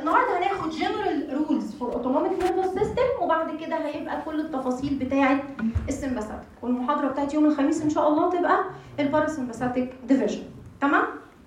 النهارده هناخد جنرال رولز فور اوتونوميك نيرفس سيستم وبعد كده هيبقى كل التفاصيل بتاعه السمباثيك والمحاضره بتاعت يوم الخميس ان شاء الله تبقى الباراسمباثيك ديفيجن تمام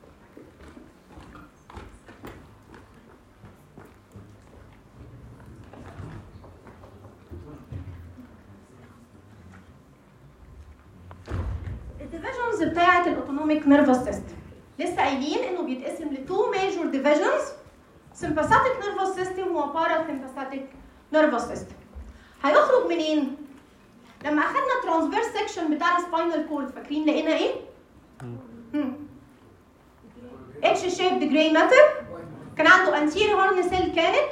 الديفيجنز بتاعه الاوتونوميك نيرفس سيستم لسه قايلين انه بيتقسم لتو ميجور ديفيجنز sympathetic nervous system و parasympathetic nervous system هيخرج منين؟ لما اخدنا ترانسفيرس سيكشن بتاع السباينال كورد فاكرين لقينا ايه؟ اتش شيبد جراي ماتر كان عنده انتير هورن سيل كانت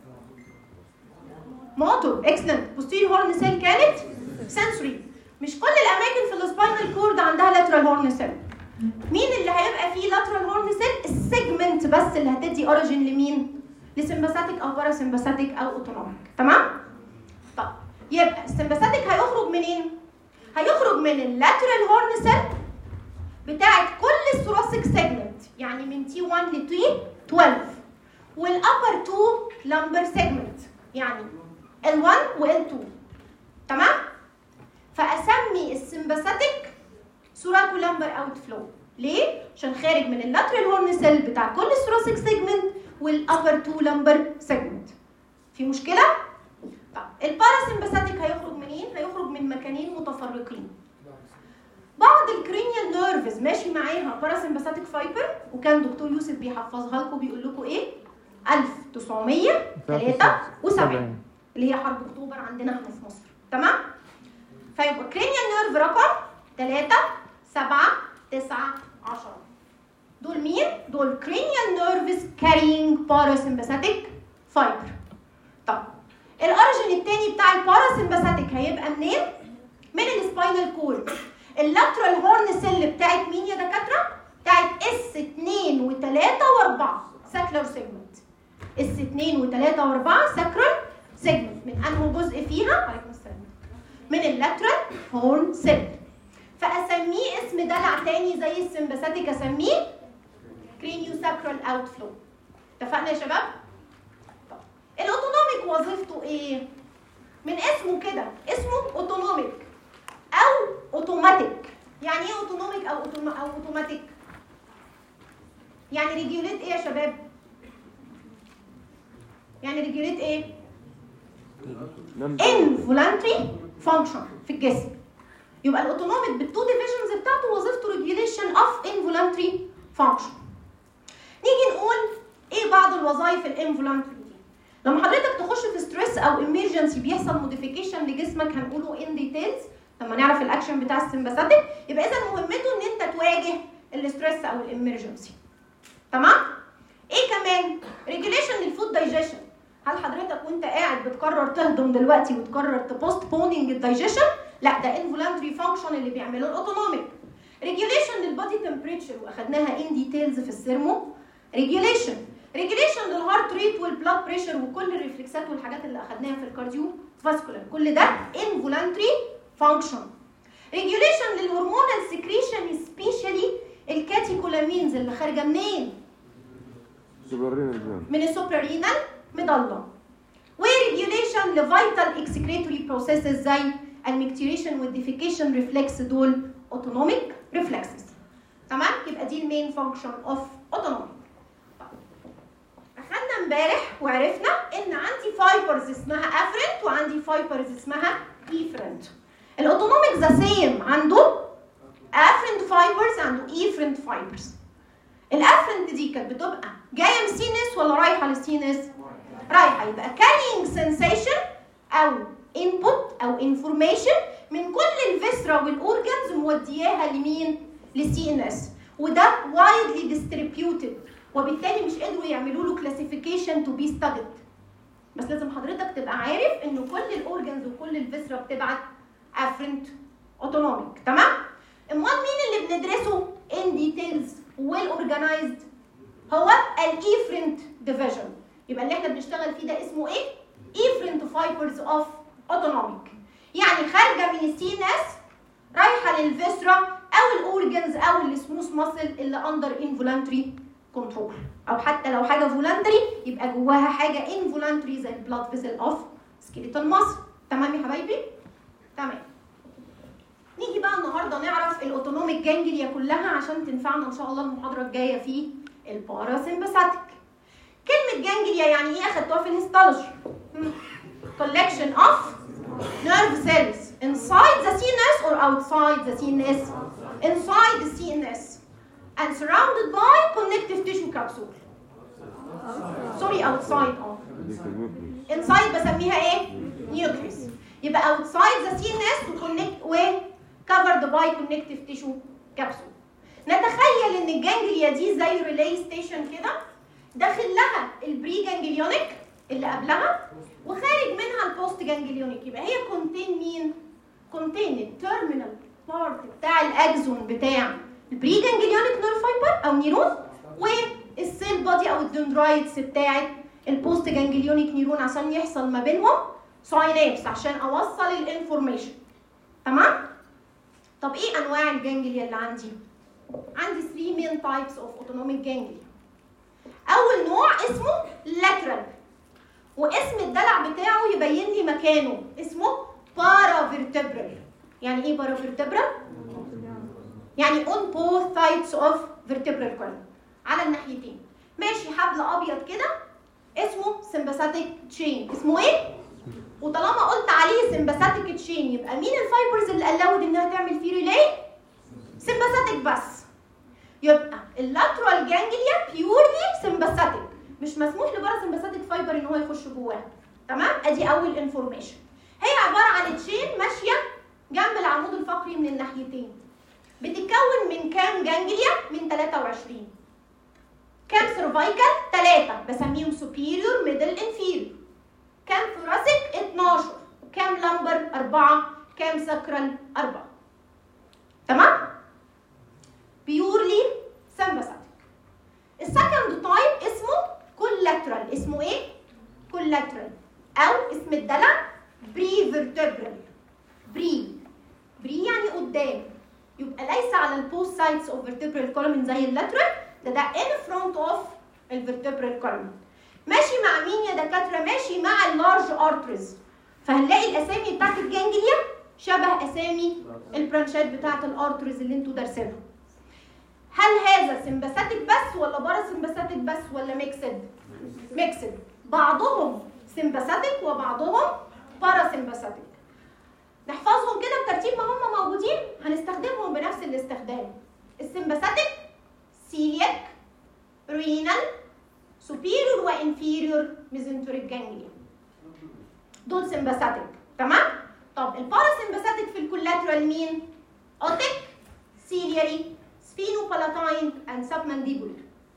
موتور اكسلنت بوستير هورن سيل كانت سنسوري مش كل الاماكن في السباينال كورد عندها لاترال هورن سيل مين اللي هيبقى فيه لاترال هورن سيل السيجمنت بس اللي هتدي اوريجين لمين لسمباثيك او باراسمباثيك او اوتونوميك تمام طب يبقى السمباثيك هيخرج منين هيخرج من اللاترال هورن سيل بتاعت كل الثوراسيك سيجمنت يعني من تي 1 ل تي 12 والابر 2 لمبر سيجمنت يعني L1 و L2 تمام فاسمي السمباثيك سوراكو لامبر اوت فلو ليه؟ عشان خارج من اللاترال هورن سيل بتاع كل الثوراسيك سيجمنت والابر تو لامبر سيجمنت في مشكله؟ طب الباراسمباثيك هيخرج منين؟ هيخرج من مكانين متفرقين بعض الكرينيال نيرفز ماشي معاها باراسمباثيك فايبر وكان دكتور يوسف بيحفظها لكم بيقول لكم ايه؟ 1973 اللي هي حرب اكتوبر عندنا احنا في مصر تمام؟ فيبقى كرينيال نيرف رقم 3 7 9 10 دول مين؟ دول cranial nerves carrying parasympathetic fiber طب الاوريجين التاني بتاع الباراسمباثيك هيبقى منين؟ من السباينال كورد اللاترال هورن سيل بتاعت مين يا دكاتره؟ بتاعت اس 2 و3 و4 ساكلر سيجمنت اس 2 و3 و4 ساكرال سيجمنت من انه جزء فيها؟ عليكم السلام من اللاترال هورن سيل فاسميه اسم دلع تاني زي السمباثيك اسميه كرينيو ساكرال اوت فلو اتفقنا يا شباب طب الاوتونوميك وظيفته ايه من اسمه كده اسمه اوتونوميك او اوتوماتيك يعني ايه اوتونوميك او أوتوم... او اوتوماتيك يعني ريجوليت ايه يا شباب يعني ريجوليت ايه involuntary function في الجسم يبقى الاوتونوميك بالتو ديفيجنز بتاعته وظيفته ريجوليشن اوف انفولانتري فانكشن نيجي نقول ايه بعض الوظائف الانفولانتري دي لما حضرتك تخش في ستريس او امرجنسي بيحصل موديفيكيشن لجسمك هنقوله ان ديتيلز لما نعرف الاكشن بتاع السمباثيك يبقى اذا مهمته ان انت تواجه الاستريس او الامرجنسي تمام ايه كمان ريجوليشن للفود دايجيشن هل حضرتك وانت قاعد بتقرر تهضم دلوقتي وتقرر تبوست بونينج الدايجيشن لا ده انفولانتري فانكشن اللي بيعمله الاوتونوميك ريجوليشن للبادي تمبريتشر واخدناها ان ديتيلز في السيرمو ريجوليشن ريجوليشن للهارت ريت والبلاد بريشر وكل الريفلكسات والحاجات اللي اخدناها في الكارديو فاسكولار كل ده انفولانتري فانكشن ريجوليشن للهرمونال سكريشن سبيشالي الكاتيكولامينز اللي خارجه منين من السوبرارينال مضله وريجوليشن لفيتال اكسكريتوري بروسيسز زي الميكتيريشن والديفيكيشن ريفلكس دول اوتونوميك ريفلكسز تمام يبقى دي المين فانكشن اوف اوتونوميك اخدنا امبارح وعرفنا ان عندي فايبرز اسمها افرنت وعندي فايبرز اسمها ايفرنت الاوتونوميك ذا سيم عنده افرنت فايبرز عنده ايفرنت فايبرز الافرنت دي كانت بتبقى جايه من السينس ولا رايحه للسينس رايحه يبقى carrying sensation او input او information من كل الفيسرا والاورجنز مودياها لمين للسي ان اس وده widely distributed وبالتالي مش قدروا يعملوا له classification to be studied بس لازم حضرتك تبقى عارف ان كل الاورجنز وكل الفيسرا بتبعت افرنت اوتونوميك تمام امال مين اللي بندرسه in details well organized هو الايفرنت ديفيجن يبقى اللي احنا بنشتغل فيه ده اسمه ايه efferent fibers of autonomic يعني خارجه من السي ان اس رايحه للفيسرا او الاورجنز او السموث ماسل اللي اندر انفولانتري كنترول او حتى لو حاجه فولنتري يبقى جواها حاجه انفولنتري زي البلاد فيزل اوف سكيليتال ماسل تمام يا حبايبي تمام نيجي بقى النهارده نعرف الاوتونوميك جانجليا كلها عشان تنفعنا ان شاء الله المحاضره الجايه في الباراسمباثيك كلمه جانجليا يعني ايه اخدتوها في الهيستولوجي collection of nerve cells inside the CNS or outside the CNS inside the CNS and surrounded by connective tissue capsule sorry outside اه inside بسميها ايه nucleus يبقى outside the CNS و connect و covered by connective tissue capsule نتخيل ان الجانجليا دي زي ريلي ستيشن كده داخل لها البري جانجليونيك اللي قبلها وخارج منها البوست جانجليونيك يبقى هي كونتين مين؟ كونتين التيرمينال بارت بتاع الاكزون بتاع البري جانجليونيك نيرف فايبر او نيرون والسيل بادي او الدندرايتس بتاعت البوست جانجليونيك نيرون عشان يحصل ما بينهم ساينابس عشان اوصل الانفورميشن تمام؟ طب ايه انواع الجانجليا اللي عندي؟ عندي 3 main types of autonomic ganglia اول نوع اسمه lateral واسم الدلع بتاعه يبين لي مكانه اسمه paravertebral يعني ايه paravertebral يعني on both sides of vertebral column على الناحيتين ماشي حبل ابيض كده اسمه sympathetic chain اسمه ايه وطالما قلت عليه sympathetic chain يبقى مين الفايبرز اللي allowed انها تعمل فيه ريلي sympathetic بس يبقى اللاترال جانجليا بيورلي سمباثيك مش مسموح لبارا سمباثيك فايبر ان هو يخش جواها تمام ادي اول انفورميشن هي عباره عن تشين ماشيه جنب العمود الفقري من الناحيتين بتتكون من كام جانجليا من 23 كام سيرفايكال 3 بسميهم سوبيريور ميدل انفيريور كام ثوراسيك 12 كام لمبر 4 كام ساكرال 4 تمام بيورلي سمباثيك السكند تايب اسمه كولاترال اسمه ايه كولاترال او اسم الدلع بري فيرتبرال بري بري يعني قدام يبقى ليس على البوست سايدز اوف فيرتبرال كولومن زي اللاترال ده ده ان فرونت اوف الفيرتبرال كولومن ماشي مع مين يا دكاتره ماشي مع اللارج ارتريز فهنلاقي الاسامي بتاعت الجانجليا شبه اسامي البرانشات بتاعت الارتريز اللي انتوا دارسينها هل هذا سمباثيك بس ولا بارا سمباثيك بس ولا ميكسد ميكسد بعضهم سمباثيك وبعضهم بارا سمباثيك نحفظهم كده بترتيب ما هم موجودين هنستخدمهم بنفس الاستخدام السمباثيك سيليك رينال سوبيريور وانفيريور ميزنتوريك جانجليا دول سمباثيك تمام طب الباراسمباثيك في الكولاترال مين اوتيك سيلياري سفينوبالاتاين اند سبمانديبولر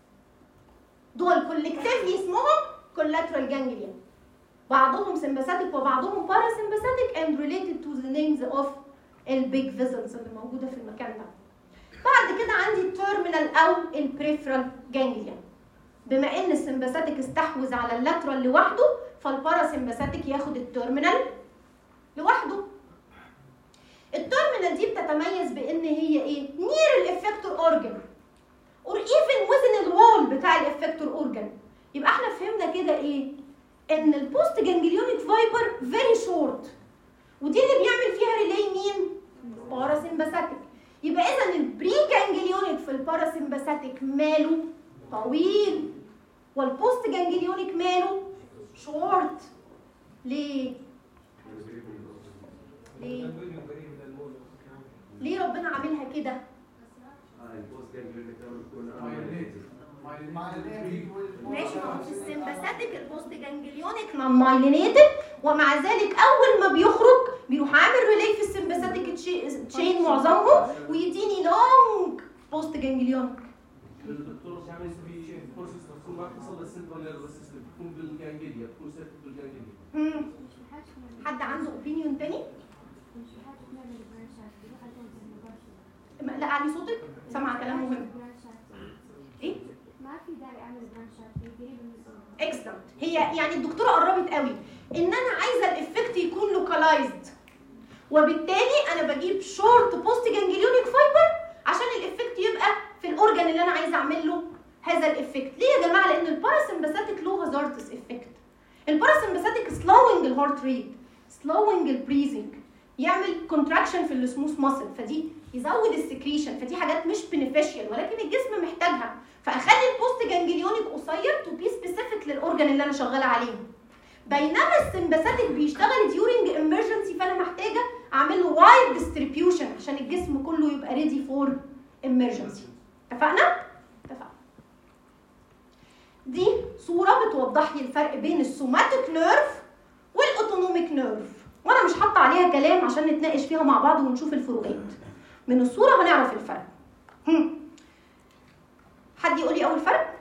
دول كولكتيفلي اسمهم collateral ganglia بعضهم sympathetic وبعضهم parasympathetic and related to the names of البيج فيزلز اللي موجوده في المكان ده بعد كده عندي التيرمينال او البريفرال جانجليا بما ان السمباثيك استحوذ على اللاترال لوحده فالباراسمباثيك ياخد التيرمينال لوحده التيرمينال دي بتتميز بان هي ايه نير الافكتور اورجن اور ايفن وزن الوول بتاع الافكتور اورجن يبقى احنا فهمنا كده ايه ان البوست جانجليونيك فايبر فيري شورت ودي اللي بيعمل فيها ريلي مين باراسمباثيك يبقى اذا البري جانجليونيك في الباراسمباثيك ماله طويل والبوست جانجليونيك ماله شورت ليه ليه ليه ربنا عاملها كده ماشي ما هو في السمباثيك البوست جانجليونيك نون مايلينيتد ومع ذلك اول ما بيخرج بيروح عامل ريلي في السمباثيك تشين معظمهم ويديني لونج بوست جانجليونيك الدكتور بيعمل في بروسيس تكون ما تصل للسنترال نيرفس سيستم تكون بالجانجليا تكون سيرت بالجانجليا مم. حد عنده اوبينيون تاني؟ لا علي صوتك سمع كلام مهم ايه؟ ما في داعي اعمل برانشات هي قريبه من الصوت اكسلنت هي يعني الدكتوره قربت قوي ان انا عايزه الافكت يكون لوكالايزد وبالتالي انا بجيب شورت بوست جانجليونيك فايبر عشان الافكت يبقى في الاورجن اللي انا عايزه اعمل له هذا الافكت ليه يا جماعه لان الباراسمباثيك له هازاردس افكت الباراسمباثيك سلوينج الهارت ريت سلوينج البريزنج يعمل كونتراكشن في السموث ماسل فدي يزود السكريشن فدي حاجات مش بنفيشال ولكن الجسم محتاجها فاخلي البوست جانجليونيك قصير تو بي سبيسيفيك للاورجن اللي انا شغاله عليه بينما السمباثيك بيشتغل ديورنج امرجنسي فانا محتاجه اعمل له وايد ديستريبيوشن عشان الجسم كله يبقى ريدي فور امرجنسي اتفقنا؟ اتفقنا دي صوره بتوضح لي الفرق بين السوماتيك نيرف والاوتونوميك نيرف وانا مش حاطه عليها كلام عشان نتناقش فيها مع بعض ونشوف الفروقات من الصوره هنعرف الفرق هم. حد يقول لي اول فرق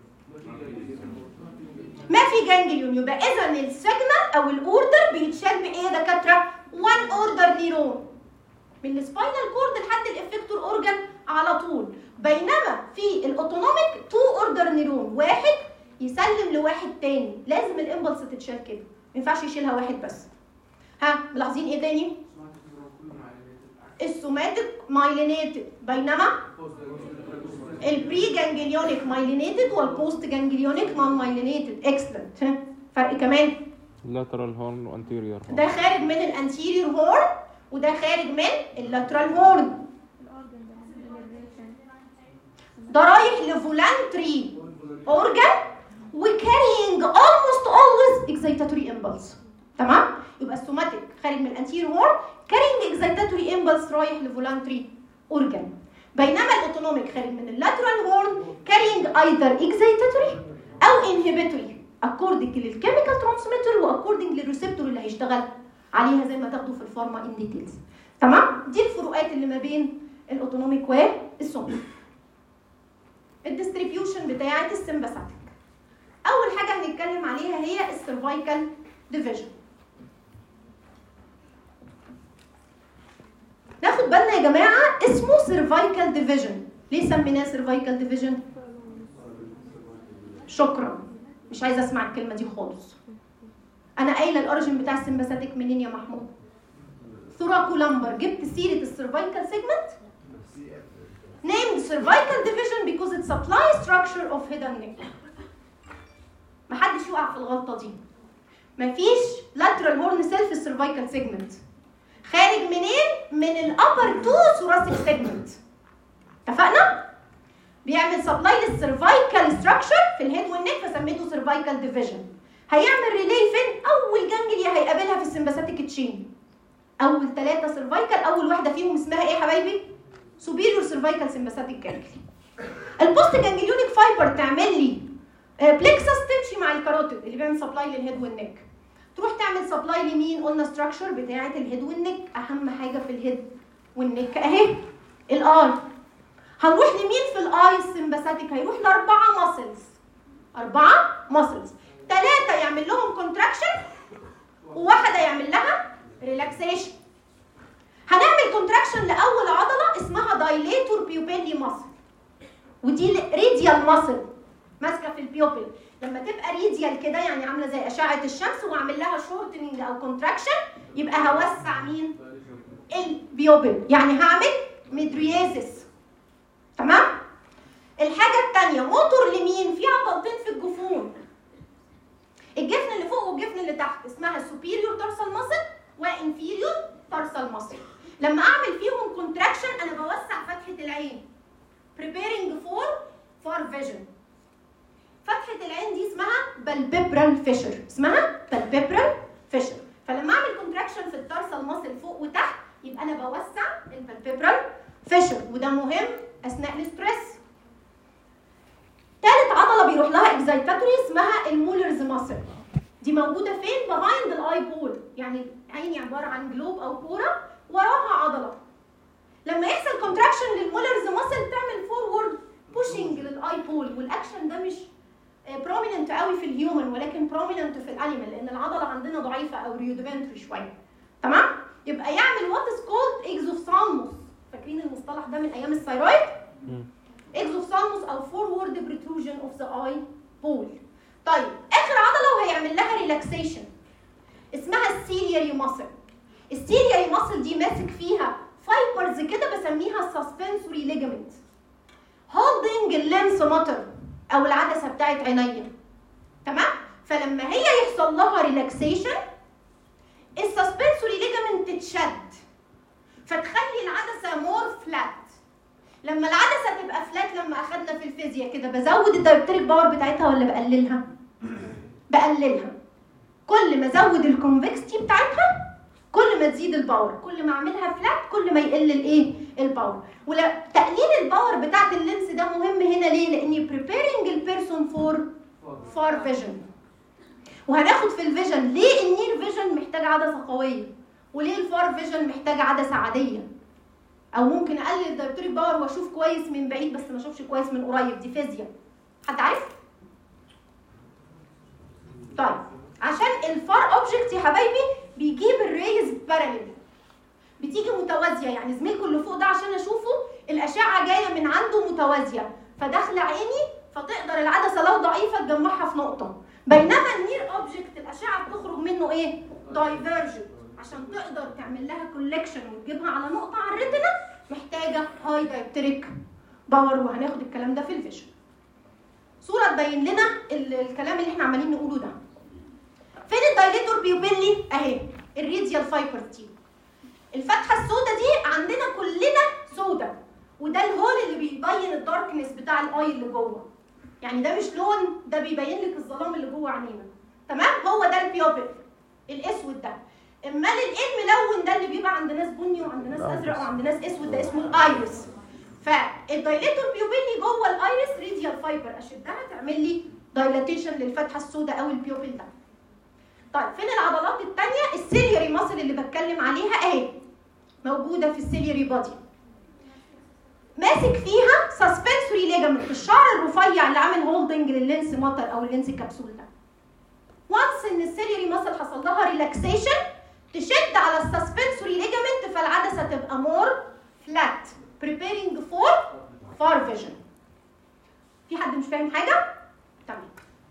ما في جانجليون يبقى اذا السيجنال او الاوردر بيتشال بايه يا دكاتره 1 اوردر نيرون من السباينال كورد لحد الافكتور اورجان على طول بينما في الاوتونوميك 2 اوردر نيرون واحد يسلم لواحد تاني لازم الامبلس تتشال كده ما ينفعش يشيلها واحد بس ها ملاحظين ايه تاني السوماتيك مايلينيتد بينما البري جانجليونيك مايلينيتد والبوست جانجليونيك نون مايلينيتد اكسلنت فرق كمان lateral horn وانتيريور ده خارج من الانتيريور هورن وده خارج من اللاترال هورن الاورجن ده الريليشن ده رايح لفولانتري اورجان وكارينج almost always excitatory impulse تمام يبقى السوماتيك خارج من الانتيريور هورن كارينج excitatory impulse رايح لفولانتري اورجان بينما الاوتونوميك خارج من اللاترال هورن كارينج ايذر excitatory او inhibitory according للكيميكال ترانسميتر واكوردنج للريسبتور اللي هيشتغل عليها زي ما تاخدوا في الفارما ان ديتيلز تمام دي الفروقات اللي ما بين الاوتونوميك والسوماتيك الديستريبيوشن بتاعه السمباثيك اول حاجه هنتكلم عليها هي السيرفايكال ديفيجن ناخد بالنا يا جماعه اسمه سيرفايكال ديفيجن ليه سميناه سيرفايكال ديفيجن شكرا مش عايزه اسمع الكلمه دي خالص انا قايله الاوريجن بتاع السمباثيك منين يا محمود ثوراكو لامبر جبت سيره السيرفايكال سيجمنت named cervical division because it supplies structure of head and neck. محدش يقع في الغلطة دي. مفيش lateral horn cell في السيرفايكال segment. خارج منين؟ من الابر تو thoracic segment. اتفقنا؟ بيعمل سبلاي للسيرفايكال ستراكشر في الهيد والنك فسميته سيرفايكال ديفيجن. هيعمل ريلي فين؟ أول جانجليا هيقابلها في السمباثيك تشين. أول ثلاثة سيرفايكال أول واحدة فيهم اسمها إيه يا حبايبي؟ superior cervical sympathetic ganglion البوست جانجليونيك فايبر تعمل لي بلكسس تمشي مع الكاروتيد اللي بيعمل سبلاي للهيد والنك تروح تعمل سبلاي لمين قلنا ستراكشر بتاعه الهيد والنك اهم حاجه في الهيد والنك اهي الاي هنروح لمين في الاي السمباثيك هيروح لاربعه ماسلز اربعه ماسلز ثلاثه يعمل لهم كونتراكشن وواحده يعمل لها ريلاكسيشن هنعمل كونتراكشن لاول عضله اسمها دايليتور بيوبيلي ماسل ودي ريديال ماسل ماسكه في البيوبل لما تبقى ريديال كده يعني عامله زي اشعه الشمس واعمل لها شورتنج او كونتراكشن يبقى هوسع مين البيوبل يعني هعمل ميدريازيس تمام الحاجه الثانيه موتور لمين في عضلتين في الجفون الجفن اللي فوق والجفن اللي تحت اسمها superior dorsal muscle وانفيريور dorsal muscle لما اعمل فيهم كونتراكشن انا بوسع فتحه العين preparing for for vision فتحه العين دي اسمها بالبيبرال فيشر اسمها بالبيبرال فيشر فلما اعمل كونتراكشن في الدارسال ماسل فوق وتحت يبقى انا بوسع البالبيبرال فيشر وده مهم اثناء الاسترس تالت عضله بيروح لها اكزايتاتوري اسمها المولرز ماسل دي موجوده فين بهايند الاي بول يعني عيني عباره عن جلوب او كوره وراها عضله لما يحصل كونتراكشن للمولرز ماسل تعمل فورورد بوشنج للاي بول والاكشن ده مش بروميننت قوي في الهيومن ولكن بروميننت في الانيمال لان العضله عندنا ضعيفه او ريودفنتري شويه تمام يبقى يعمل وات از كولد اكزوفثالموس فاكرين المصطلح ده من ايام الثايرويد اكزوفثالموس او فورورد بريتروجن اوف ذا اي بول طيب اخر عضله وهيعمل لها ريلاكسيشن اسمها السيلياري ماسل السيلياري ماسل دي ماسك فيها فايبرز كده بسميها السسبنسوري ليجامنت هولدنج اللينس ماتر او العدسه بتاعت عينيا تمام فلما هي يحصل لها ريلاكسيشن السسبنسوري ليجامنت تتشد فتخلي العدسه مور فلات لما العدسه تبقى فلات لما اخدنا في الفيزياء كده بزود الدايبتريك باور بتاعتها ولا بقللها بقللها كل ما ازود الكونفكستي بتاعتها كل ما تزيد الباور كل ما اعملها فلات كل ما يقل الايه الباور ولا تقليل الباور بتاعت اللينس ده مهم هنا ليه لاني preparing البيرسون فور فار فيجن وهناخد في الفيجن ليه النير فيجن محتاج عدسه قويه وليه الفار فيجن محتاج عدسه عاديه او ممكن اقلل الدايبتريك باور واشوف كويس من بعيد بس ما اشوفش كويس من قريب دي فيزياء حد عارف طيب عشان الفار اوبجكت يا حبايبي بيجيب الريز باراليل بتيجي متوازيه يعني زميلكم اللي فوق ده عشان اشوفه الاشعه جايه من عنده متوازيه فداخله عيني فتقدر العدسه لو ضعيفه تجمعها في نقطه بينما النير اوبجكت الاشعه بتخرج منه ايه دايفرجن عشان تقدر تعمل لها كولكشن وتجيبها على نقطه على الريتنا محتاجه هاي دايبتريك باور وهناخد الكلام ده في الفيجن صوره تبين لنا ال- الكلام اللي احنا عمالين نقوله ده فين الدايليتور بيوبيلي اهي الريديال فايبر دي الفتحه السوداء دي عندنا كلنا سوداء وده الهول اللي بيبين الداركنس بتاع الاي اللي جوه يعني ده مش لون ده بيبين لك الظلام اللي جوه عينينا تمام هو ده البيوبل الاسود ده امال الايه الملون ده اللي بيبقى عند ناس بني وعند ناس ازرق وعند ناس اسود ده اسمه الايرس فالدايليتور بيوبيلي جوه الايرس ريديال فايبر اشدها تعمل لي دايلاتيشن للفتحه السوداء او البيوبل ده طيب فين العضلات التانية السيلياري ماسل اللي بتكلم عليها اهي موجودة في السيلياري بادي ماسك فيها سسبنسوري ليجامنت الشعر الرفيع اللي عامل هولدنج لللينس مطر او اللينس كبسول ده وانس ان السيلياري ماسل حصل لها ريلاكسيشن تشد على السسبنسوري ليجامنت فالعدسة تبقى مور فلات preparing for far vision في حد مش فاهم حاجة؟ تمام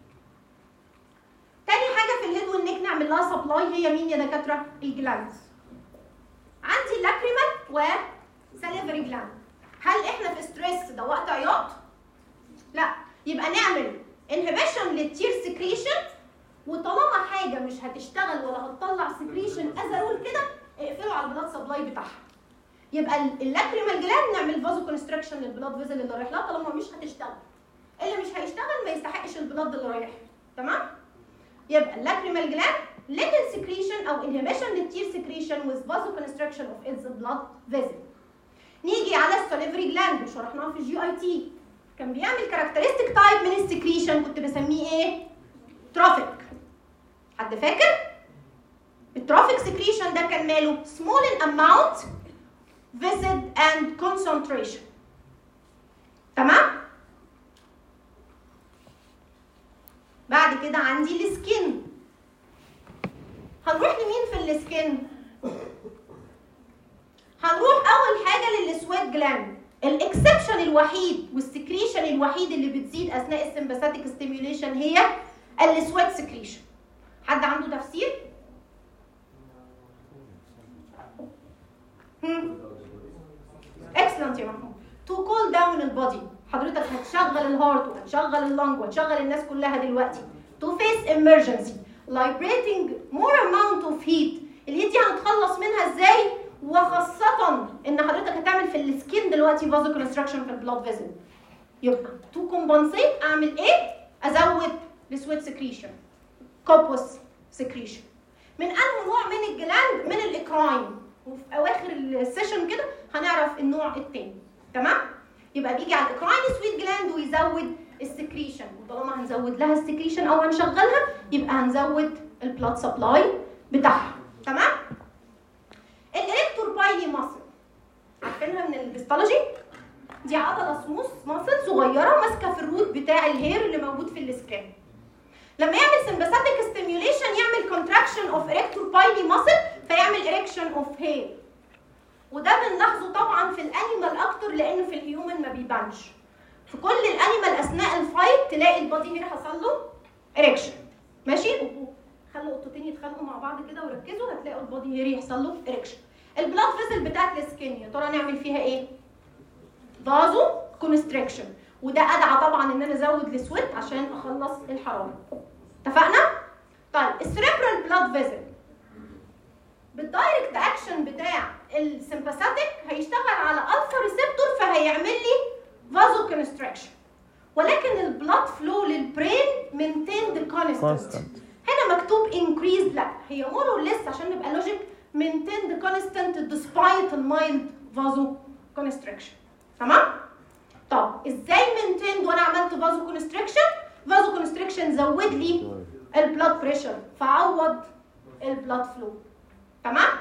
تاني حاجه في الهيد والنيك نعمل لها سبلاي هي مين يا دكاتره الجلاندز عندي لاكريمال وساليفري جلاند هل احنا في ستريس ده وقت عياط لا يبقى نعمل انهبيشن للتير سكريشن وطالما حاجه مش هتشتغل ولا هتطلع سكريشن ازرول كده اقفلوا على البلاد سبلاي بتاعها يبقى اللاكريمال جلاند نعمل فازو كونستراكشن للبلاد فيزل اللي رايح لها طالما مش هتشتغل اللي مش هيشتغل ما يستحقش البلاد اللي رايح تمام يبقى اللاكريمال جلاند little secretion او inhibition للتير secretion with vasoconstriction of its blood vessel نيجي على السوليفري جلاند وشرحناها في الجي اي تي كان بيعمل كاركترستيك تايب من السكريشن كنت بسميه ايه ترافيك حد فاكر الترافيك سكريشن ده كان ماله small in amount visit and concentration تمام بعد كده عندي السكين هنروح لمين في السكين هنروح اول حاجه للسويت جلاند الاكسبشن الوحيد والسكريشن الوحيد اللي بتزيد اثناء السمباثيك ستيميوليشن هي السويت سكريشن حد عنده تفسير اكسلنت يا محمود تو كول داون البادي حضرتك هتشغل الهارت وهتشغل اللنج وهتشغل الناس كلها دلوقتي تو فيس emergency liberating more amount of heat الهيت دي هنتخلص منها ازاي وخاصة ان حضرتك هتعمل في السكين دلوقتي فازو كونستراكشن في البلاد فيزل يبقى تو كومبنسيت اعمل ايه؟ ازود السويت سكريشن كوبوس سكريشن من انه نوع من الجلاند من الاكراين وفي اواخر السيشن كده هنعرف النوع التاني تمام؟ يبقى بيجي على الاكراين سويت جلاند ويزود السكريشن وطالما هنزود لها السكريشن او هنشغلها يبقى هنزود البلاد سبلاي بتاعها تمام؟ الالكتور بايلي ماسل عارفينها من الهيستولوجي دي عضله سموث ماسل صغيره ماسكه في الروت بتاع الهير اللي موجود في السكان لما يعمل سمباثيك ستيميوليشن يعمل كونتراكشن اوف اريكتور بايلي ماسل فيعمل اريكشن اوف هير وده بنلاحظه طبعا في الانيمال اكتر لانه في الهيومن ما بيبانش في كل الانيمال اثناء الفايت تلاقي البادي هير حصل له اريكشن ماشي خلوا قطتين يتخانقوا مع بعض كده وركزوا هتلاقوا البادي هير يحصل له اريكشن البلاد فيزل بتاعت السكين يا ترى نعمل فيها ايه فازو كونستريكشن وده ادعى طبعا ان انا ازود السويت عشان اخلص الحراره اتفقنا طيب السريبرال بلاد فيزل بالدايركت اكشن بتاع السمباثيك هيشتغل على الفا ريسبتور فهيعمل لي فازو كونستراكشن ولكن البلاد فلو للبرين مينتيند كونستانت constant هنا مكتوب increased لا هي more or less عشان نبقى لوجيك maintained constant despite المايلد فازو constriction تمام؟ طب ازاي maintained وانا عملت فازو constriction؟ فازو constriction زود لي البلاد بريشر فعوض البلاد فلو تمام؟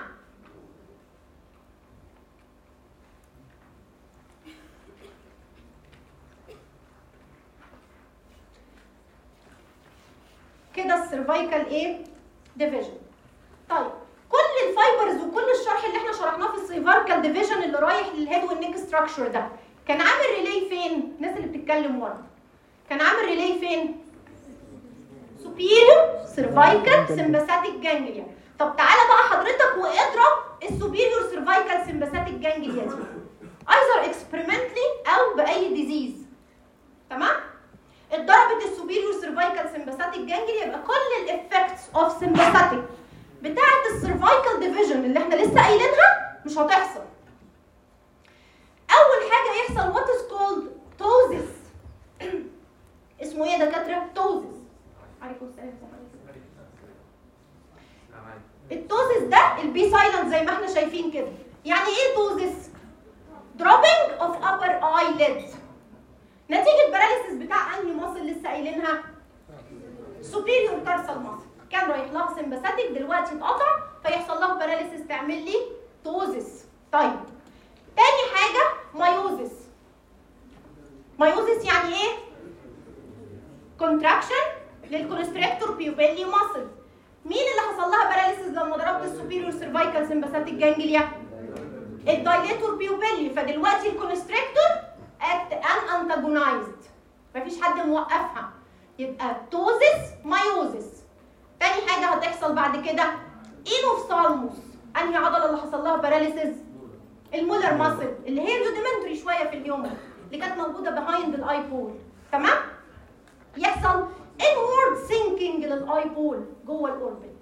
كده السيرفايكال ايه؟ ديفيجن طيب كل الفايبرز وكل الشرح اللي احنا شرحناه في السيرفايكال ديفيجن اللي رايح للهيد والنيك ستراكشر ده كان عامل ريلي فين؟ الناس اللي بتتكلم ورا كان عامل ريلي فين؟ superior cervical sympathetic ganglia طب تعالى بقى حضرتك واضرب السوبيريور cervical sympathetic ganglia دي either experimentally او باي ديزيز تمام اتضربت السوبيريور سيرفايكال سمباثيك جانجليا يبقى كل الافكتس اوف سمباثيك بتاعه السيرفايكال ديفيجن اللي احنا لسه قايلينها مش هتحصل اول حاجه يحصل وات از كولد توزس اسمه ايه يا دكاتره توزس عليكم السلام التوزس ده البي سايلنت زي ما احنا شايفين كده يعني ايه توزس dropping of upper eyelid نتيجة باراليسيس بتاع انهي ماسل لسه قايلينها superior tarsal muscle كان رايح لها سمباثيك دلوقتي اتقطع فيحصل له باراليسيس تعمل لي توزس طيب تاني حاجة مايوزس مايوزس يعني ايه؟ كونتراكشن للكونستريكتور بيوبيلي ماسل مين اللي حصل لها باراليسيس لما ضربت السوبيريور سيرفايكال سمباثيك جانجليا؟ الدايليتور بيوبيلي فدلوقتي الكونستريكتور اكت ان انتاجونايزد مفيش حد موقفها يبقى توزس مايوزس تاني حاجه هتحصل بعد كده اينوفثالموس انهي عضله اللي حصل لها باراليسيس المولر ماسل اللي هي روديمنتري شويه في اليوم اللي كانت موجوده بيهايند الاي بول تمام يحصل انورد سينكينج للاي بول جوه الاوربت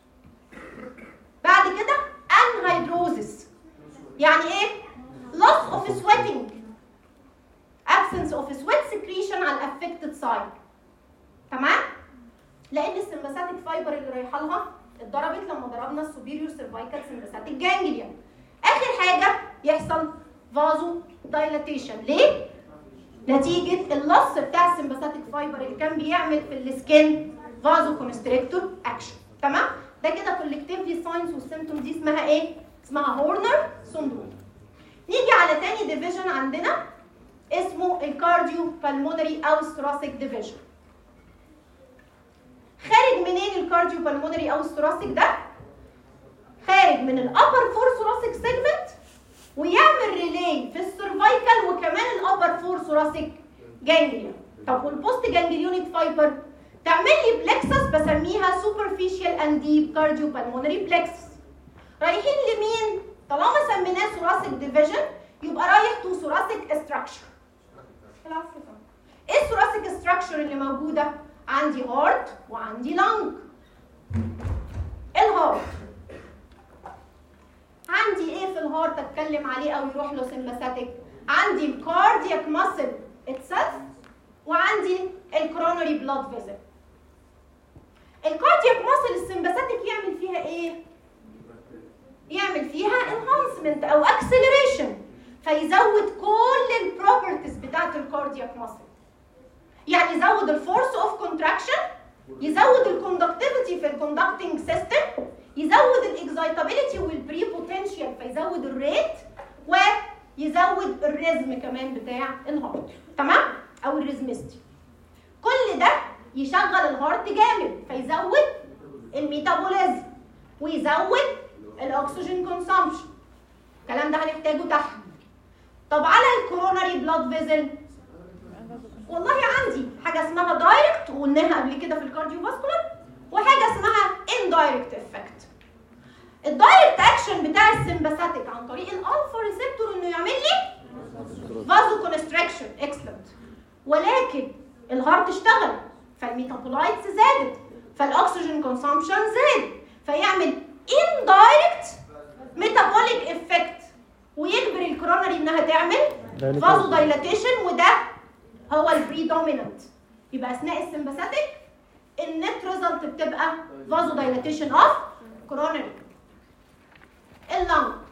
بعد كده انهيدروزس يعني ايه loss of sweating absence of sweat secretion على affected side تمام لان السمباثيك فايبر اللي رايحه لها اتضربت لما ضربنا السوبيريور سيرفايكال سمباثيك جانجليا اخر حاجه يحصل فازو دايلاتيشن ليه نتيجه اللص بتاع السمباثيك فايبر اللي كان بيعمل في السكين فازو كونستريكتور اكشن تمام ده كده كولكتيفلي ساينس والسيمتوم دي اسمها ايه اسمها هورنر سندروم نيجي على تاني ديفيجن عندنا اسمه الكارديو بالمونري او الثوراسيك ديفيجن خارج منين الكارديو بالمونري او الثوراسيك ده خارج من الابر فور ثوراسيك سيجمنت ويعمل ريلي في السيرفايكال وكمان الابر فور ثوراسيك جانجليون طب والبوست جانجليونيك فايبر تعمل لي بلكسس بسميها سوبرفيشال اند ديب كارديو بالمونري بلكسس رايحين لمين طالما سميناه ثوراسيك ديفيجن يبقى رايح تو ثوراسيك استراكشر ايه الثوراسيك استراكشر اللي موجوده عندي هارت وعندي لانج الهارت عندي ايه في الهارت اتكلم عليه او يروح له سمباثيك عندي الكاردياك ماسل اتسلف وعندي الكرونري بلاد فيزل الكاردياك ماسل السمباثيك يعمل فيها ايه يعمل فيها انهانسمنت او اكسلريشن فيزود كل البروبرتيز بتاعت الكاردياك ماسل يعني يزود الفورس اوف كونتراكشن يزود الكوندكتيفيتي في الكوندكتنج سيستم يزود الاكزايتابيلتي والبري بوتنشال فيزود الريت ويزود الريزم كمان بتاع الهارت تمام او الريزمستي كل ده يشغل الهارت جامد فيزود الميتابوليزم ويزود الاكسجين كونسامشن الكلام ده هنحتاجه تحت طب على الكوروناري بلاد فيزل والله عندي حاجه اسمها دايركت وقلناها قبل كده في الكارديو فاسكولار وحاجه اسمها اندايركت افكت الدايركت اكشن بتاع السمباثيك عن طريق الالفا ريسبتور انه يعمل لي فازو كونستراكشن اكسلنت ولكن الهارت اشتغل فالميتابولايتس زادت فالاكسجين كونسامشن زاد فيعمل indirect metabolic effect ويجبر الكورونري انها تعمل فازو دايلاتيشن وده هو البريدومينانت يبقى اثناء السمباثيك النت ريزلت بتبقى فازو دايلاتيشن اوف كورونري اللنج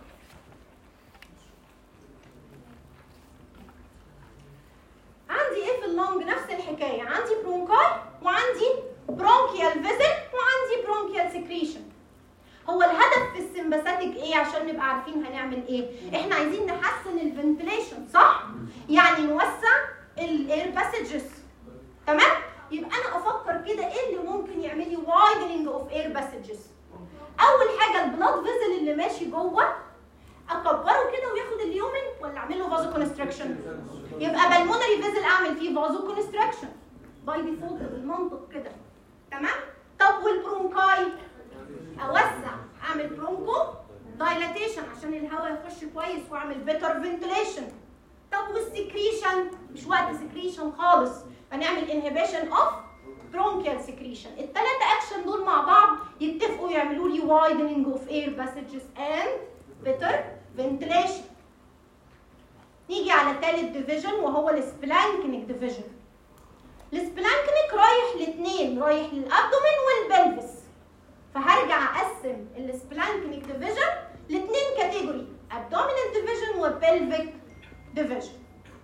عندي ايه في اللنج نفس الحكايه عندي برونكاي وعندي برونكيال فيزل وعندي برونكيال سكريشن هو الهدف في السمباثيك ايه عشان نبقى عارفين هنعمل ايه احنا عايزين نحسن الفنتليشن صح يعني نوسع الاير باسجز تمام يبقى انا افكر كده ايه اللي ممكن يعمل لي وايدنينج اوف اير باسجز اول حاجه البلاد فيزل اللي ماشي جوه اكبره كده وياخد اليومن ولا اعمل له فازو كونستراكشن يبقى بالمونري فيزل اعمل فيه فازو كونستراكشن باي ديفولت بالمنطق كده تمام طب والبرونكاي اوسع اعمل برونكو دايلاتيشن عشان الهواء يخش كويس واعمل بيتر فنتليشن طب والسكريشن مش وقت سكريشن خالص هنعمل انهبيشن اوف برونكيال سكريشن الثلاثه اكشن دول مع بعض يتفقوا يعملوا لي widening اوف اير باسجز اند بيتر فنتليشن نيجي على ثالث ديفيجن وهو السبلانكنيك ديفيجن السبلانكنيك رايح لاثنين رايح للابدومين والبلفس فهرجع اقسم السبلانكنيك ديفيجن لاثنين كاتيجوري abdominal ديفيجن وبلفيك ديفيجن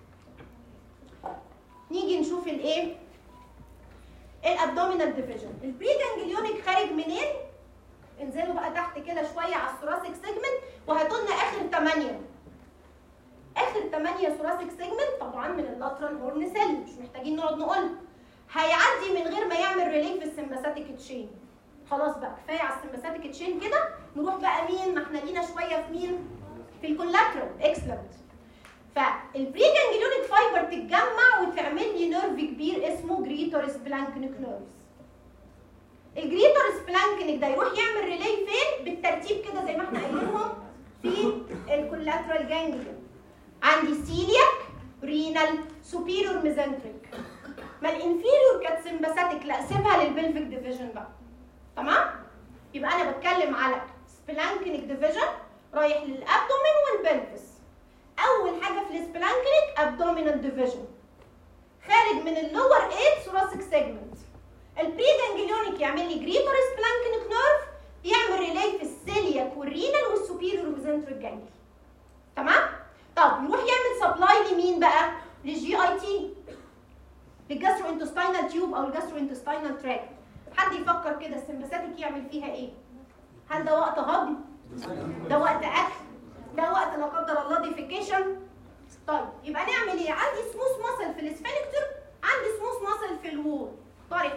نيجي نشوف الايه الابدومينال ديفيجن البري جانجليونيك خارج منين انزلوا بقى تحت كده شويه على الثوراسيك سيجمنت وهاتوا لنا اخر 8 اخر 8 ثوراسيك سيجمنت طبعا من اللاترال هورن سيل مش محتاجين نقعد نقول هيعدي من غير ما يعمل ريليف في السمباثيك تشين خلاص بقى كفايه على السمباثيك تشين كده نروح بقى مين ما احنا لينا شويه في مين في الكولاترال اكسلنت فالبري جانجليونيك فايبر تتجمع وتعمل لي نيرف كبير اسمه جريتورس بلانكنيك نيرفز الجريتورس بلانكنيك ده يروح يعمل ريلي فين بالترتيب كده زي ما احنا قايلينهم في الكولاترال جانجليون عندي سيلياك رينال سوبيريور ميزنتريك ما الانفيريور كانت سمباثيك لا سيبها للبلفيك ديفيجن بقى تمام يبقى انا بتكلم على سبلانكنيك ديفيجن رايح للابدومين والبلفس اول حاجه في السبلانكنيك ابدومينال ديفيجن خارج من اللور 8 ثوراسيك سيجمنت البري جانجليونيك يعمل لي جريتور سبلانكنيك نيرف يعمل ريلي في السيلياك والرينال والسوبيريور وزنتريك جانجلي تمام طب يروح يعمل سبلاي لمين بقى للجي اي تي للجاسترو انتستينال تيوب او الجاسترو انتستينال تراك حد يفكر كده السمباثيك يعمل فيها ايه هل ده وقت هضم ده وقت اكل ده وقت لا قدر الله ديفيكيشن طيب يبقى نعمل ايه عندي سموث ماسل في الاسفنكتر عندي سموث ماسل في الوول طارق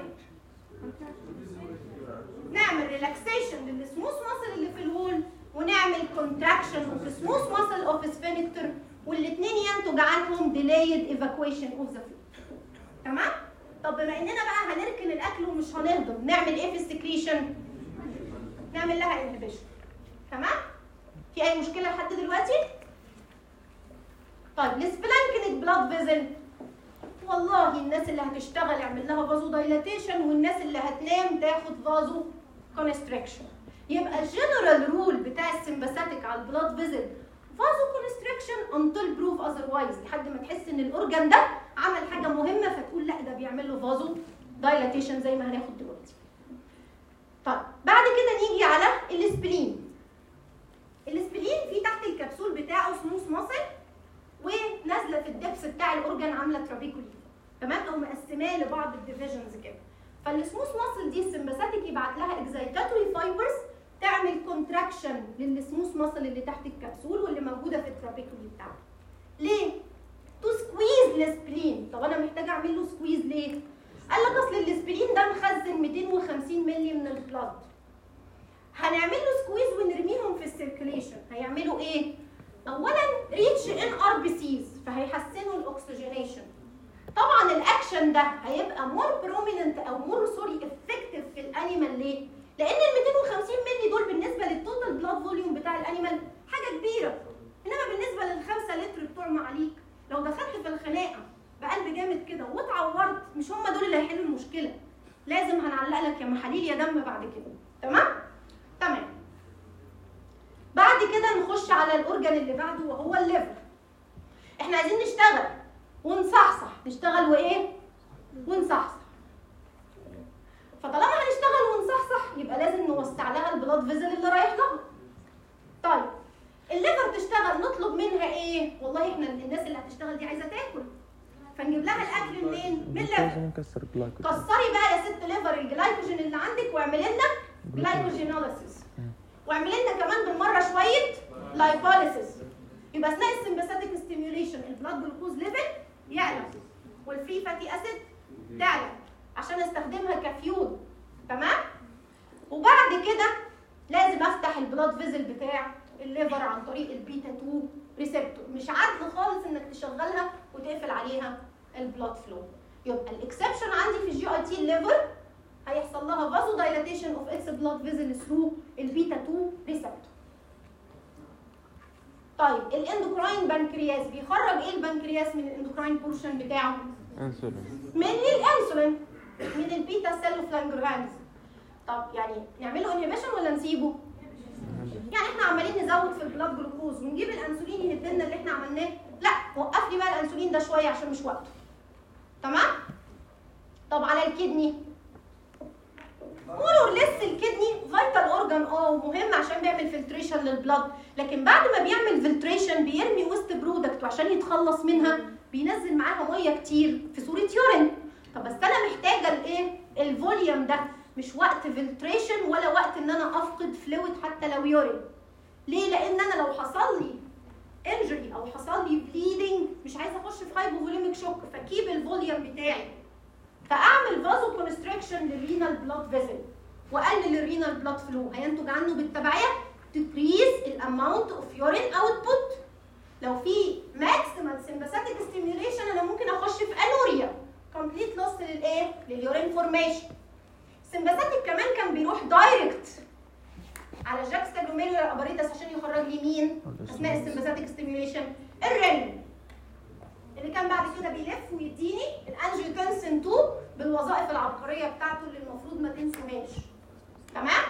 نعمل ريلاكسيشن للسموث ماسل اللي في الوول ونعمل كونتراكشن اوف سموث ماسل اوف اسفنكتر والاثنين ينتج عنهم delayed evacuation اوف ذا fluid تمام طب بما اننا بقى هنركن الاكل ومش هنهضم نعمل ايه في السكريشن نعمل لها انهبيشن تمام في اي مشكله لحد دلوقتي طيب السبلانكنيك بلاد فيزل والله الناس اللي هتشتغل يعمل لها فازو دايلاتيشن والناس اللي هتنام تاخد فازو كونستريكشن يبقى الجنرال رول بتاع السمباثيك على البلاد فيزل فازو كونستريكشن انتل بروف اذروايز لحد ما تحس ان الاورجان ده عمل حاجه مهمه فتقول لا ده بيعمل له فازو دايلاتيشن زي ما هناخد دلوقتي طيب بعد كده نيجي على الاسبلين الاسبلين في تحت الكبسول بتاعه سموث ماسل ونازله في الدبس بتاع الاورجان عامله ترابيكولي تمام او مقسماه لبعض الديفيجنز كده فالسموث ماسل دي السمباثيك يبعت لها اكزايتاتوري فايبرز تعمل كونتراكشن للسموث ماسل اللي تحت الكبسول واللي موجوده في الترابيكولي بتاعته ليه تو سكويز السبلين طب انا محتاجه اعمل له سكويز ليه قال لك اصل الاسبرين ده مخزن 250 مللي من البلاد هنعمل له سكويز ونرميهم في السيركيليشن هيعملوا ايه اولا ريتش ان ار بي سيز فهيحسنوا الاكسجينيشن طبعا الاكشن ده هيبقى مور بروميننت او مور سوري افكتيف في الانيمال ليه لان ال 250 مللي دول بالنسبه للتوتال بلاد فوليوم بتاع الانيمال حاجه كبيره انما بالنسبه للخمسة لتر بتوع معاليك لو دخلت في الخناقه بقلب جامد كده لك يا محاليل يا دم بعد كده تمام تمام بعد كده نخش على الاورجن اللي بعده وهو الليفر احنا عايزين نشتغل ونصحصح نشتغل وايه ونصحصح فطالما هنشتغل ونصحصح يبقى لازم نوسع لها البلاد فيزل اللي رايح لها طيب الليفر تشتغل نطلب منها ايه والله احنا الناس اللي هتشتغل دي عايزه تاكل فنجيب لها الاكل منين من الليفر لازم نكسر الجلايكوجين كسري بقى يا ست ليفر الجلايكوجين اللي عندك واعملي لنا جلايكوجينوليسيس واعملي لنا كمان بالمره شويه لايبوليسيس يبقى اثناء السمباثيك ستيميوليشن البلاد جلوكوز ليفل يعلى والفري فاتي اسيد تعلى عشان استخدمها كفيول تمام وبعد كده لازم افتح البلاد فيزل بتاع الليفر عن طريق البيتا 2 ريسبتور مش عدل خالص انك تشغلها وتقفل عليها البلاد فلو يبقى الاكسبشن عندي في الجي اي تي الليفر هيحصل لها فازو دايلاتيشن اوف اتس بلاد فيزل ثرو البيتا 2 ريسبتور طيب الاندوكراين بنكرياس بيخرج ايه البنكرياس من الاندوكراين بورشن بتاعه انسولين من الانسولين من البيتا سيل فلانجرانز طب يعني نعمله انهبيشن ولا نسيبه يعني احنا عمالين نزود في البلاد جلوكوز ونجيب الانسولين يهد لنا اللي احنا عملناه لا وقف لي بقى الانسولين ده شويه عشان مش وقته تمام طب على الكدني مور لسه الكدني فيتال اورجان اه ومهم عشان بيعمل فلتريشن للبلاد لكن بعد ما بيعمل فلتريشن بيرمي ويست برودكت وعشان يتخلص منها بينزل معاها ميه كتير في صوره يورين طب بس انا محتاجه الايه الفوليوم ده مش وقت فلتريشن ولا وقت ان انا افقد فلويد حتى لو يورين ليه لان انا لو حصل لي انجري او حصل لي بليدنج مش عايزه اخش في هايبوفوليميك شوك فكيب الفوليوم بتاعي فاعمل فازو كونستريكشن للرينال بلاد فيزل واقلل الرينال بلاد فلو هينتج عنه بالتبعيه decrease الاماونت اوف يورين اوتبوت لو في ماكسيمال سمباثيك ستيميوليشن انا ممكن اخش في انوريا كومبليت لوس للايه لليورين فورميشن السمباثيك كمان كان بيروح دايركت على جاكستا جلوميرولار اباريتس عشان يخرج لي مين اثناء السمباثيك ستيميوليشن الرين اللي كان بعد كده بيلف ويديني الانجيوتنسين 2 بالوظائف العبقريه بتاعته اللي المفروض ما تنسوهاش تمام